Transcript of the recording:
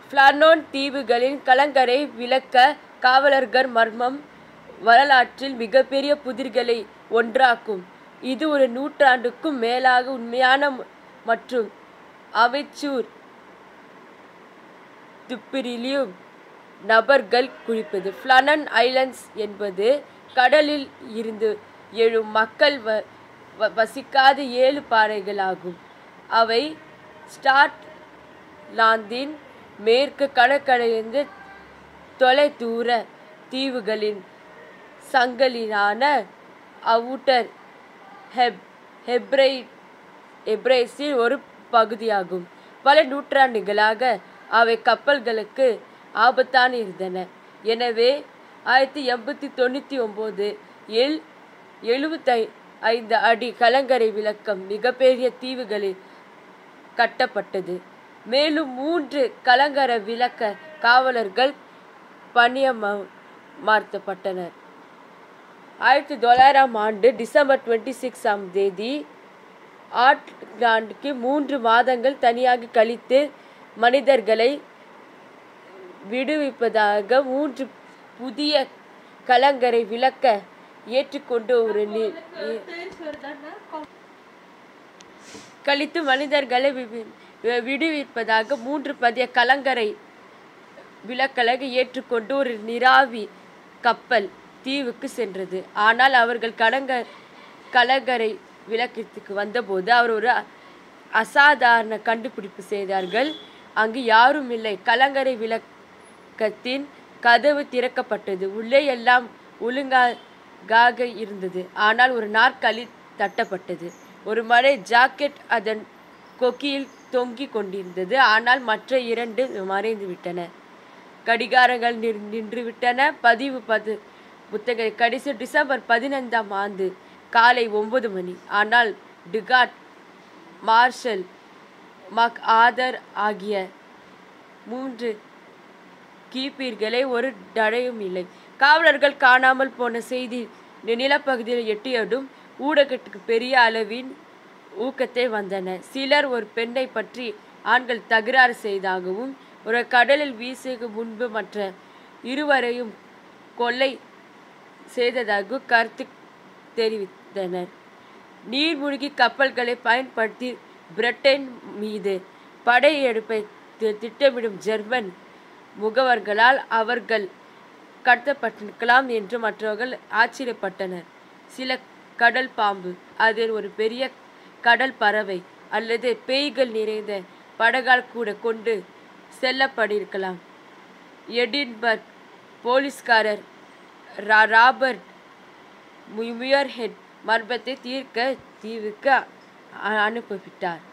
ஃப்ளானோன் தீவுகளின் கலங்கரை விளக்க காவலர்கள் மர்மம் வரலாற்றில் மிகப்பெரிய புதிர்களை ஒன்றாக்கும் இது ஒரு நூற்றாண்டுக்கும் மேலாக உண்மையான ம- மற்றும் அமைச்சூர் துப்பிரிலியும் நபர்கள் குறிப்பது ஃப்ளனன் ஐலண்ட்ஸ் என்பது கடலில் இருந்து எழும் மக்கள் வ வ- வசிக்காத ஏழு பாறைகளாகும் அவை ஸ்டாட்லாந்தின் மேற்கு கடற்கரையிலிருந்து தொலைதூர தீவுகளின் சங்கலிலான அவுட்டர் ஹெப் ஹெப்ரை எப்ரைஸின் ஒரு பகுதியாகும் பல நூற்றாண்டுகளாக அவை கப்பல்களுக்கு ஆபத்தான இருந்தன எனவே ஆயிரத்தி எண்பத்தி தொண்ணூற்றி ஒம்பது எல் எழுபத்தை ஐந்து அடி கலங்கரை விளக்கம் மிகப்பெரிய தீவுகளில் கட்டப்பட்டது மேலும் மூன்று கலங்கர விளக்க காவலர்கள் பணியமர்த்தப்பட்டனர் ஆயிரத்தி தொள்ளாயிரம் ஆண்டு டிசம்பர் டுவெண்ட்டி சிக்ஸாம் தேதி ஆட்லாண்டுக்கு மூன்று மாதங்கள் தனியாக கழித்து மனிதர்களை விடுவிப்பதாக மூன்று புதிய கலங்கரை விளக்க ஏற்றுக்கொண்டு ஒரு நி- நி- கழித்து மனிதர்களை வி- வி- விடுவிப்பதாக மூன்று பதிய கலங்கரை விளக்கலக ஏற்றுக்கொண்டு ஒரு நிராவி கப்பல் தீவுக்கு சென்றது ஆனால் அவர்கள் கடங்க கலங்கரை விளக்கத்துக்கு வந்தபோது அவர் ஒரு அ- அசாதாரண கண்டுபிடிப்பு செய்தார்கள் அங்கு யாரும் இல்லை கலங்கரை விளக்கத்தின் கதவு திறக்கப்பட்டது உள்ளே எல்லாம் ஒழுங்காக இருந்தது ஆனால் ஒரு நாற்காலி தட்டப்பட்டது ஒரு மழை ஜாக்கெட் அதன் கொக்கியில் தொங்கிக் கொண்டிருந்தது ஆனால் மற்ற இரண்டு மறைந்து விட்டன கடிகாரங்கள் நின் நின்று விட்டன பதிவு பது புத்தக கடைசி டிசம்பர் பதினைந்தாம் ஆண்டு காலை ஒன்பது மணி ஆனால் டிகாட் மார்ஷல் மக் ஆதர் ஆகிய மூன்று கீப்பீர்களை ஒரு தடையும் இல்லை காவலர்கள் காணாமல் போன செய்தி நி- நிலப்பகுதியில் எட்டியதும் ஊடகத்துக்கு பெரிய அளவின் ஊக்கத்தை வந்தன சிலர் ஒரு பெண்ணை பற்றி ஆண்கள் தகராறு செய்தாகவும் ஒரு கடலில் வீசுக்கு முன்பு மற்ற இருவரையும் கொலை செய்ததாக கருத்து தெரிவித்தனர் நீர்மூழ்கி கப்பல்களை பயன்படுத்தி பிரிட்டன் மீது படையெடுப்பை தி- திட்டமிடும் ஜெர்மன் முகவர்களால் அவர்கள் கடத்தப்பட்டிருக்கலாம் என்று மற்றவர்கள் ஆச்சரியப்பட்டனர் சில கடல் பாம்பு அதில் ஒரு பெரிய கடல் பறவை அல்லது பேய்கள் நிறைந்த படகால் கூட கொண்டு செல்லப்பட்டிருக்கலாம் எடின்பர்க் போலீஸ்காரர் ரா ராபர்ட் முயர் ஹெட் மர்மத்தை தீர்க்க தீவுக்கு அ- அனுப்பிவிட்டார்